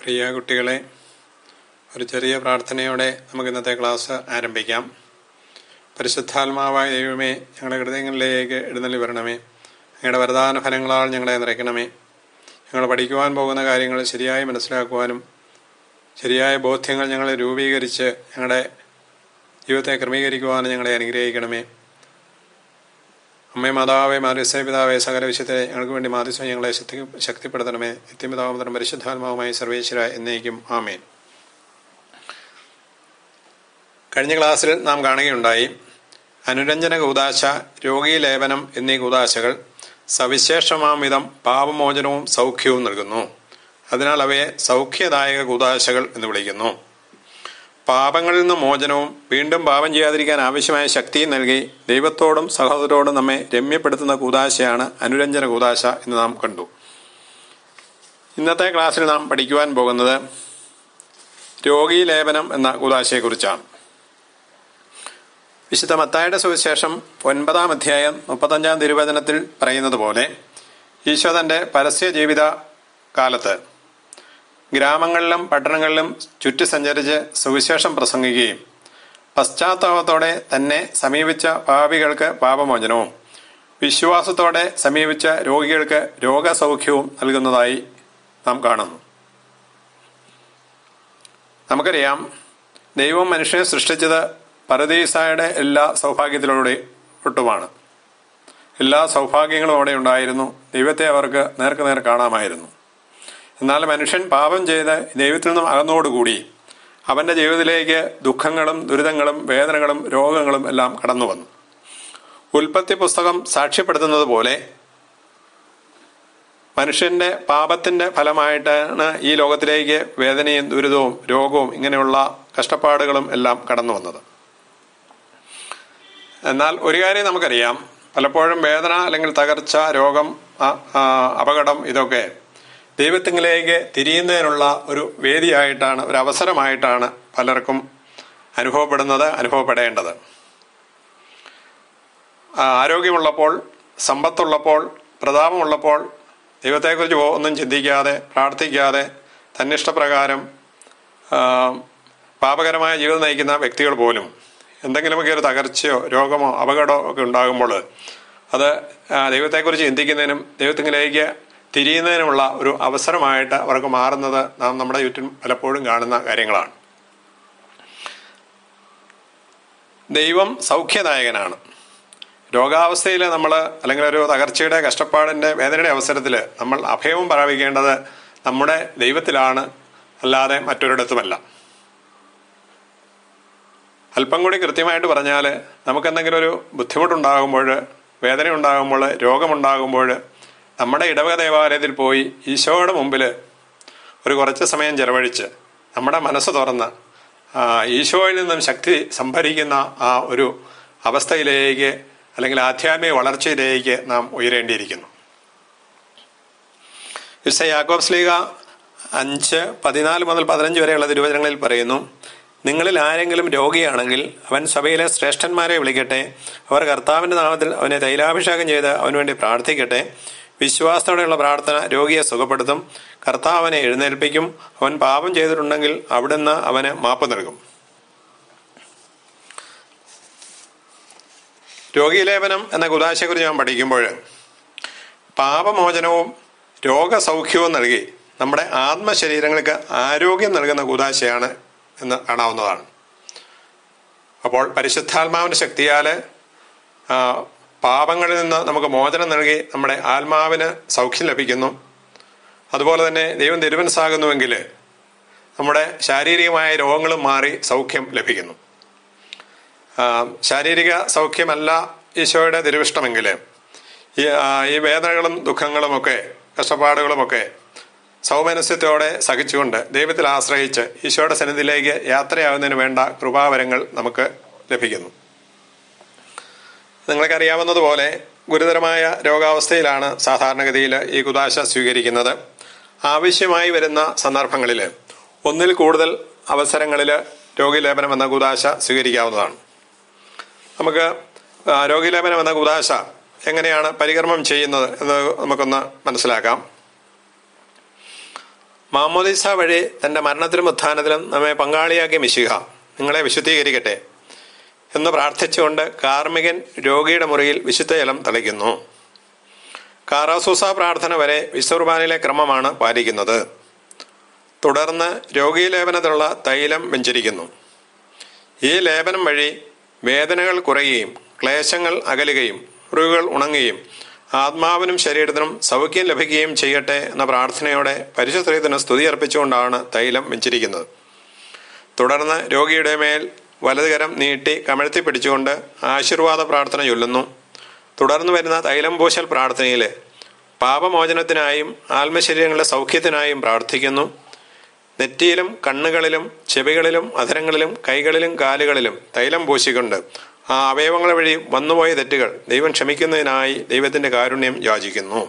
പ്രിയ കുട്ടികളെ ഒരു ചെറിയ പ്രാർത്ഥനയോടെ നമുക്ക് ഇന്നത്തെ ക്ലാസ് ആരംഭിക്കാം പരിശുദ്ധാത്മാവായ ദൈവമേ ഞങ്ങളുടെ ഹൃദയങ്ങളിലേക്ക് എഴുന്നള്ളി വരണമേ ഞങ്ങളുടെ വരദാന ഫലങ്ങളാൽ ഞങ്ങളെ നിറയ്ക്കണമേ ഞങ്ങൾ പഠിക്കുവാൻ പോകുന്ന കാര്യങ്ങൾ ശരിയായി മനസ്സിലാക്കുവാനും ശരിയായ ബോധ്യങ്ങൾ ഞങ്ങളെ രൂപീകരിച്ച് ഞങ്ങളുടെ ജീവിതത്തെ ക്രമീകരിക്കുവാനും ഞങ്ങളെ അനുഗ്രഹിക്കണമേ അമ്മേ മാതാവേ മാറിസേ പിതാവേ സകല വിശുദ്ധരെ ഞങ്ങൾക്ക് വേണ്ടി മാതിസ്വം ഞങ്ങളെ ശക്തി ശക്തിപ്പെടുത്തണമേ നിത്യപിതാമതരം പരിശുദ്ധാത്മാവുമായി സർവേശ്വര എന്നേക്കും ആമേൻ കഴിഞ്ഞ ക്ലാസ്സിൽ നാം കാണുകയുണ്ടായി അനുരഞ്ജന കൂതാശ രോഗീ ലേപനം എന്നീ കൂതാശകൾ സവിശേഷമാം വിധം പാപമോചനവും സൗഖ്യവും നൽകുന്നു അതിനാൽ അവയെ സൗഖ്യദായക കൂതാശകൾ എന്ന് വിളിക്കുന്നു പാപങ്ങളിൽ നിന്ന് മോചനവും വീണ്ടും പാപം ചെയ്യാതിരിക്കാൻ ആവശ്യമായ ശക്തിയും നൽകി ദൈവത്തോടും സഹോദരോടും നമ്മെ രമ്യപ്പെടുത്തുന്ന കൂതാശയാണ് അനുരഞ്ജന കൂതാശ എന്ന് നാം കണ്ടു ഇന്നത്തെ ക്ലാസ്സിൽ നാം പഠിക്കുവാൻ പോകുന്നത് രോഗീലേപനം എന്ന കൂതാശയെക്കുറിച്ചാണ് വിശുദ്ധ മത്തായുടെ സുവിശേഷം ഒൻപതാം അധ്യായം മുപ്പത്തഞ്ചാം തിരുവചനത്തിൽ പറയുന്നത് പോലെ ഈശോ തന്റെ പരസ്യ ജീവിത കാലത്ത് ഗ്രാമങ്ങളിലും പട്ടണങ്ങളിലും ചുറ്റി സഞ്ചരിച്ച് സുവിശേഷം പ്രസംഗിക്കുകയും പശ്ചാത്താപത്തോടെ തന്നെ സമീപിച്ച പാപികൾക്ക് പാപമോചനവും വിശ്വാസത്തോടെ സമീപിച്ച രോഗികൾക്ക് രോഗസൗഖ്യവും നൽകുന്നതായി നാം കാണുന്നു നമുക്കറിയാം ദൈവം മനുഷ്യനെ സൃഷ്ടിച്ചത് പരദീസായുടെ എല്ലാ സൗഭാഗ്യത്തിലൂടെ ഒട്ടുമാണ് എല്ലാ സൗഭാഗ്യങ്ങളും അവിടെ ഉണ്ടായിരുന്നു ദൈവത്തെ അവർക്ക് നേർക്കുനേർ കാണാമായിരുന്നു എന്നാൽ മനുഷ്യൻ പാപം ചെയ്ത് ദൈവത്തിൽ നിന്നും അകന്നോടുകൂടി അവന്റെ ജീവിതത്തിലേക്ക് ദുഃഖങ്ങളും ദുരിതങ്ങളും വേദനകളും രോഗങ്ങളും എല്ലാം കടന്നു വന്നു ഉൽപ്പത്തി പുസ്തകം സാക്ഷ്യപ്പെടുത്തുന്നത് പോലെ മനുഷ്യന്റെ പാപത്തിന്റെ ഫലമായിട്ടാണ് ഈ ലോകത്തിലേക്ക് വേദനയും ദുരിതവും രോഗവും ഇങ്ങനെയുള്ള കഷ്ടപ്പാടുകളും എല്ലാം കടന്നു വന്നത് എന്നാൽ ഒരു കാര്യം നമുക്കറിയാം പലപ്പോഴും വേദന അല്ലെങ്കിൽ തകർച്ച രോഗം അപകടം ഇതൊക്കെ ദൈവത്തിങ്കിലേക്ക് തിരിയുന്നതിനുള്ള ഒരു വേദിയായിട്ടാണ് ഒരു അവസരമായിട്ടാണ് പലർക്കും അനുഭവപ്പെടുന്നത് അനുഭവപ്പെടേണ്ടത് ആരോഗ്യമുള്ളപ്പോൾ സമ്പത്തുള്ളപ്പോൾ പ്രതാപമുള്ളപ്പോൾ ദൈവത്തെക്കുറിച്ച് ഒന്നും ചിന്തിക്കാതെ പ്രാർത്ഥിക്കാതെ തന്നിഷ്ടപ്രകാരം പാപകരമായ ജീവിതം നയിക്കുന്ന വ്യക്തികൾ പോലും എന്തെങ്കിലുമൊക്കെ ഒരു തകർച്ചയോ രോഗമോ അപകടമോ ഒക്കെ ഉണ്ടാകുമ്പോൾ അത് ദൈവത്തെക്കുറിച്ച് ചിന്തിക്കുന്നതിനും ദൈവത്തിങ്കിലേക്ക് തിരിയുന്നതിനുമുള്ള ഒരു അവസരമായിട്ട് അവർക്ക് മാറുന്നത് നാം നമ്മുടെ ചുറ്റും പലപ്പോഴും കാണുന്ന കാര്യങ്ങളാണ് ദൈവം സൗഖ്യദായകനാണ് രോഗാവസ്ഥയിൽ നമ്മൾ അല്ലെങ്കിൽ ഒരു തകർച്ചയുടെ കഷ്ടപ്പാടിൻ്റെ വേദനയുടെ അവസരത്തിൽ നമ്മൾ അഭയവും പ്രാപിക്കേണ്ടത് നമ്മുടെ ദൈവത്തിലാണ് അല്ലാതെ മറ്റൊരിടത്തുമല്ല അല്പം കൂടി കൃത്യമായിട്ട് പറഞ്ഞാൽ നമുക്കെന്തെങ്കിലും ഒരു ബുദ്ധിമുട്ടുണ്ടാകുമ്പോൾ വേദന ഉണ്ടാകുമ്പോൾ രോഗമുണ്ടാകുമ്പോൾ നമ്മുടെ ഇടവക ദേവാലയത്തിൽ പോയി ഈശോയുടെ മുമ്പിൽ ഒരു കുറച്ച് സമയം ചെലവഴിച്ച് നമ്മുടെ മനസ്സ് തുറന്ന് ഈശോയിൽ നിന്നും ശക്തി സംഭരിക്കുന്ന ആ ഒരു അവസ്ഥയിലേക്ക് അല്ലെങ്കിൽ ആധ്യാത്മിക വളർച്ചയിലേക്ക് നാം ഉയരേണ്ടിയിരിക്കുന്നു വിശ യാക്കോബ് സ്ലീഗ അഞ്ച് പതിനാല് മുതൽ പതിനഞ്ച് വരെയുള്ള തിരുവചനങ്ങളിൽ പറയുന്നു നിങ്ങളിൽ ആരെങ്കിലും രോഗിയാണെങ്കിൽ അവൻ സഭയിലെ ശ്രേഷ്ഠന്മാരെ വിളിക്കട്ടെ അവർ കർത്താവിന്റെ നാമത്തിൽ അവനെ തൈലാഭിഷേകം ചെയ്ത് അവന് വേണ്ടി പ്രാർത്ഥിക്കട്ടെ വിശ്വാസത്തോടെയുള്ള പ്രാർത്ഥന രോഗിയെ സുഖപ്പെടുത്തും കർത്താവനെ എഴുന്നേൽപ്പിക്കും അവൻ പാപം ചെയ്തിട്ടുണ്ടെങ്കിൽ അവിടുന്ന് അവന് മാപ്പ് നൽകും രോഗീലേപനം എന്ന കുതാശയെക്കുറിച്ച് ഞാൻ പഠിക്കുമ്പോൾ പാപമോചനവും രോഗസൗഖ്യവും നൽകി നമ്മുടെ ആത്മശരീരങ്ങൾക്ക് ആരോഗ്യം നൽകുന്ന കുതാശയാണ് എന്ന് കാണാവുന്നതാണ് അപ്പോൾ പരിശുദ്ധാത്മാവിന്റെ ശക്തിയാല് പാപങ്ങളിൽ നിന്ന് നമുക്ക് മോചനം നൽകി നമ്മുടെ ആത്മാവിന് സൗഖ്യം ലഭിക്കുന്നു അതുപോലെ തന്നെ ദൈവം തിരുവനസാകുന്നുവെങ്കിൽ നമ്മുടെ ശാരീരികമായ രോഗങ്ങളും മാറി സൗഖ്യം ലഭിക്കുന്നു ശാരീരിക സൗഖ്യമല്ല ഈശോയുടെ തിരുവിഷ്ടമെങ്കിൽ ഈ ഈ വേദനകളും ദുഃഖങ്ങളുമൊക്കെ കഷ്ടപ്പാടുകളുമൊക്കെ സൗമനസ്യത്തോടെ സഹിച്ചുകൊണ്ട് ദൈവത്തിൽ ആശ്രയിച്ച് ഈശോയുടെ സന്നിധിയിലേക്ക് യാത്രയാകുന്നതിന് വേണ്ട കൃപാവരങ്ങൾ നമുക്ക് ലഭിക്കുന്നു നിങ്ങൾക്കറിയാവുന്നതുപോലെ ഗുരുതരമായ രോഗാവസ്ഥയിലാണ് സാധാരണഗതിയിൽ ഈ കുതാശ സ്വീകരിക്കുന്നത് ആവശ്യമായി വരുന്ന സന്ദർഭങ്ങളിൽ ഒന്നിൽ കൂടുതൽ അവസരങ്ങളിൽ രോഗിലേപനം എന്ന കുതാശ സ്വീകരിക്കാവുന്നതാണ് നമുക്ക് രോഗിലേപനം എന്ന കുതാശ എങ്ങനെയാണ് പരികർമ്മം ചെയ്യുന്നത് എന്ന് നമുക്കൊന്ന് മനസ്സിലാക്കാം മാമോദിസ വഴി തന്റെ മരണത്തിലും ഉത്ഥാനത്തിലും നമ്മെ പങ്കാളിയാക്കിയ മിശിഹ നിങ്ങളെ വിശുദ്ധീകരിക്കട്ടെ എന്ന് പ്രാർത്ഥിച്ചുകൊണ്ട് കാർമികൻ രോഗിയുടെ മുറിയിൽ വിശുദ്ധ ജലം തളിക്കുന്നു കാറാസൂസ പ്രാർത്ഥന വരെ വിശ്വകുർബാനയിലെ ക്രമമാണ് പാലിക്കുന്നത് തുടർന്ന് രോഗീലേപനത്തിലുള്ള തൈലം വെഞ്ചരിക്കുന്നു ഈ ലേപനം വഴി വേദനകൾ കുറയുകയും ക്ലേശങ്ങൾ അകലുകയും മുറിവുകൾ ഉണങ്ങുകയും ആത്മാവിനും ശരീരത്തിനും സൗഖ്യം ലഭിക്കുകയും ചെയ്യട്ടെ എന്ന പ്രാർത്ഥനയോടെ പരിശുദ്ധത്തിന് സ്തുതി അർപ്പിച്ചുകൊണ്ടാണ് തൈലം വെഞ്ചരിക്കുന്നത് തുടർന്ന് രോഗിയുടെ മേൽ വലതുകരം നീട്ടി കമഴ്ത്തി പിടിച്ചുകൊണ്ട് ആശീർവാദ പ്രാർത്ഥന ചൊല്ലുന്നു തുടർന്ന് വരുന്ന തൈലം പൂശൽ പ്രാർത്ഥനയിൽ പാപമോചനത്തിനായും ആത്മശരീരങ്ങളുടെ സൗഖ്യത്തിനായും പ്രാർത്ഥിക്കുന്നു നെറ്റിയിലും കണ്ണുകളിലും ചെവികളിലും അധരങ്ങളിലും കൈകളിലും കാലുകളിലും തൈലം പൂശിക്കൊണ്ട് ആ അവയവങ്ങൾ വഴി വന്നുപോയ തെറ്റുകൾ ദൈവം ക്ഷമിക്കുന്നതിനായി ദൈവത്തിന്റെ കാരുണ്യം യാചിക്കുന്നു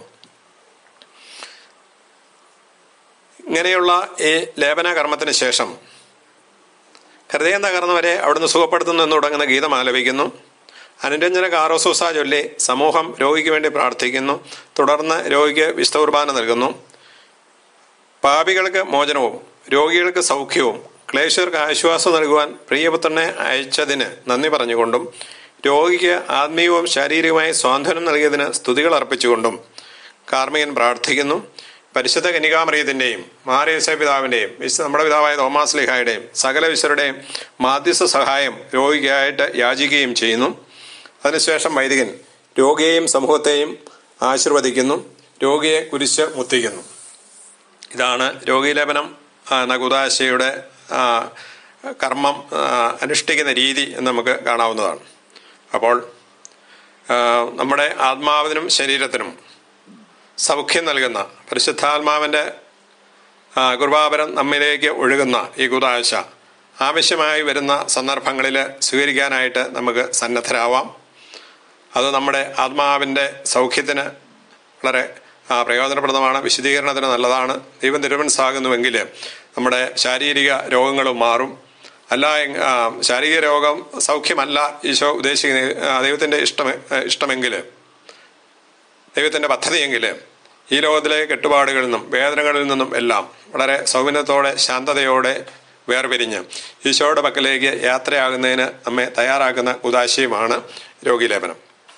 ഇങ്ങനെയുള്ള ഈ ലേപന കർമ്മത്തിന് ശേഷം ഹൃദയം തകർന്നവരെ അവിടുന്ന് സുഖപ്പെടുത്തുന്നു എന്ന് തുടങ്ങുന്ന ഗീതം ആലപിക്കുന്നു അനുരഞ്ജന കാറോസൂസ ചൊല്ലി സമൂഹം രോഗിക്ക് വേണ്ടി പ്രാർത്ഥിക്കുന്നു തുടർന്ന് രോഗിക്ക് വിശുദ്ധ കുർബാന നൽകുന്നു പാപികൾക്ക് മോചനവും രോഗികൾക്ക് സൗഖ്യവും ക്ലേശർക്ക് ആശ്വാസം നൽകുവാൻ പ്രിയപുത്രനെ അയച്ചതിന് നന്ദി പറഞ്ഞുകൊണ്ടും രോഗിക്ക് ആത്മീയവും ശാരീരികമായ സ്വാതന്ത്ര്യം നൽകിയതിന് സ്തുതികൾ അർപ്പിച്ചുകൊണ്ടും കാർമികൻ പ്രാർത്ഥിക്കുന്നു പരിശുദ്ധ കനികാമറിയത്തിന്റെയും മാരേസ പിതാവിന്റെയും വിശുദ്ധ നമ്മുടെ പിതാവായ തോമാസ് ലിഹായുടെയും സകല വിശ്വരുടെയും മാധ്യസ്ഥ സഹായം രോഗിക്കായിട്ട് യാചിക്കുകയും ചെയ്യുന്നു അതിനുശേഷം വൈദികൻ രോഗിയെയും സമൂഹത്തെയും ആശീർവദിക്കുന്നു രോഗിയെ കുരിശ് മുത്തിക്കുന്നു ഇതാണ് രോഗീലേപനം നകുദാശയുടെ കർമ്മം അനുഷ്ഠിക്കുന്ന രീതി എന്ന് നമുക്ക് കാണാവുന്നതാണ് അപ്പോൾ നമ്മുടെ ആത്മാവിനും ശരീരത്തിനും സൗഖ്യം നൽകുന്ന പരിശുദ്ധാത്മാവിൻ്റെ കൃപാപരം നമ്മിലേക്ക് ഒഴുകുന്ന ഈ കുതാശ ആവശ്യമായി വരുന്ന സന്ദർഭങ്ങളിൽ സ്വീകരിക്കാനായിട്ട് നമുക്ക് സന്നദ്ധരാവാം അത് നമ്മുടെ ആത്മാവിൻ്റെ സൗഖ്യത്തിന് വളരെ പ്രയോജനപ്രദമാണ് വിശദീകരണത്തിന് നല്ലതാണ് ദൈവം തിരുമനസ്സാകുന്നുവെങ്കിൽ നമ്മുടെ ശാരീരിക രോഗങ്ങളും മാറും അല്ല ശാരീരിക രോഗം സൗഖ്യമല്ല ഈശോ ഉദ്ദേശിക്കുന്ന ദൈവത്തിൻ്റെ ഇഷ്ടം ഇഷ്ടമെങ്കിൽ ദൈവത്തിൻ്റെ പദ്ധതിയെങ്കിൽ ഈ ലോകത്തിലെ കെട്ടുപാടുകളിൽ നിന്നും വേദനകളിൽ നിന്നും എല്ലാം വളരെ സൗമ്യത്തോടെ ശാന്തതയോടെ വേർപിരിഞ്ഞ് ഈശോയുടെ പക്കലേക്ക് യാത്രയാകുന്നതിന് നമ്മെ തയ്യാറാക്കുന്ന ഉദാശയമാണ് രോഗീലേപനം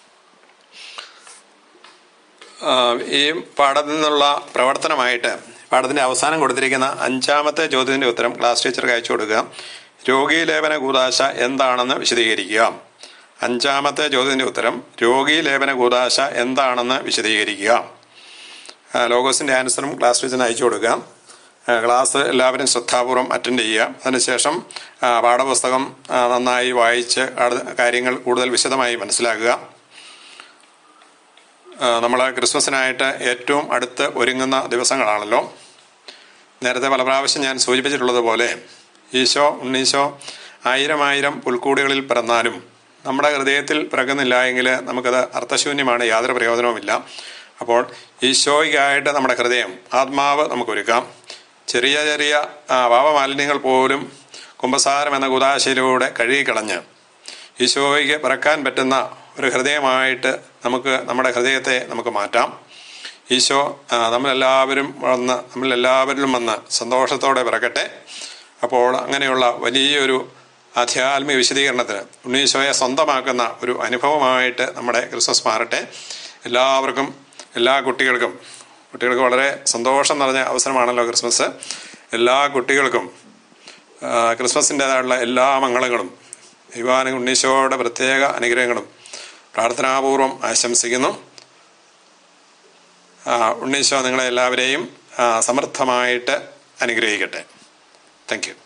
ഈ പാഠത്തിൽ നിന്നുള്ള പ്രവർത്തനമായിട്ട് പാഠത്തിന്റെ അവസാനം കൊടുത്തിരിക്കുന്ന അഞ്ചാമത്തെ ചോദ്യത്തിന്റെ ഉത്തരം ക്ലാസ് ടീച്ചർക്ക് അയച്ചു കൊടുക്കുക രോഗീലേപന കൂതാശ എന്താണെന്ന് വിശദീകരിക്കുക അഞ്ചാമത്തെ ചോദ്യത്തിന്റെ ഉത്തരം രോഗീലേപന കൂതാശ എന്താണെന്ന് വിശദീകരിക്കുക ലോഗോസിന്റെ ആൻസറും ക്ലാസ് ടീച്ചറിന് അയച്ചു കൊടുക്കുക ക്ലാസ് എല്ലാവരും ശ്രദ്ധാപൂർവം അറ്റൻഡ് ചെയ്യുക അതിനുശേഷം പാഠപുസ്തകം നന്നായി വായിച്ച് കാര്യങ്ങൾ കൂടുതൽ വിശദമായി മനസ്സിലാക്കുക നമ്മൾ ക്രിസ്മസിനായിട്ട് ഏറ്റവും അടുത്ത് ഒരുങ്ങുന്ന ദിവസങ്ങളാണല്ലോ നേരത്തെ പല പ്രാവശ്യം ഞാൻ സൂചിപ്പിച്ചിട്ടുള്ളതുപോലെ ഈശോ ഉണ്ണീശോ ആയിരം ആയിരം പുൽക്കൂടുകളിൽ പിറന്നാലും നമ്മുടെ ഹൃദയത്തിൽ പിറകുന്നില്ല എങ്കിൽ നമുക്കത് അർത്ഥശൂന്യമാണ് യാതൊരു പ്രയോജനവുമില്ല അപ്പോൾ ഈശോയ്ക്കായിട്ട് നമ്മുടെ ഹൃദയം ആത്മാവ് നമുക്ക് ഒരുക്കാം ചെറിയ ചെറിയ പാപമാലിന്യങ്ങൾ പോലും കുംഭസാരം എന്ന കുതാശയിലൂടെ കഴുകിക്കളഞ്ഞ് ഈശോയ്ക്ക് പിറക്കാൻ പറ്റുന്ന ഒരു ഹൃദയമായിട്ട് നമുക്ക് നമ്മുടെ ഹൃദയത്തെ നമുക്ക് മാറ്റാം ഈശോ നമ്മളെല്ലാവരും വന്ന് നമ്മളെല്ലാവരിലും വന്ന് സന്തോഷത്തോടെ പിറക്കട്ടെ അപ്പോൾ അങ്ങനെയുള്ള വലിയൊരു ആധ്യാത്മിക വിശദീകരണത്തിന് ഉണ്ണീശോയെ സ്വന്തമാക്കുന്ന ഒരു അനുഭവമായിട്ട് നമ്മുടെ ക്രിസ്മസ് മാറട്ടെ എല്ലാവർക്കും എല്ലാ കുട്ടികൾക്കും കുട്ടികൾക്ക് വളരെ സന്തോഷം നിറഞ്ഞ അവസരമാണല്ലോ ക്രിസ്മസ് എല്ലാ കുട്ടികൾക്കും ക്രിസ്മസിൻ്റെതായുള്ള എല്ലാ മംഗളങ്ങളും ദൈവാന ഉണ്ണീശോയുടെ പ്രത്യേക അനുഗ്രഹങ്ങളും പ്രാർത്ഥനാപൂർവം ആശംസിക്കുന്നു ഉണ്ണീശോ നിങ്ങളെ എല്ലാവരെയും സമർത്ഥമായിട്ട് അനുഗ്രഹിക്കട്ടെ താങ്ക് യു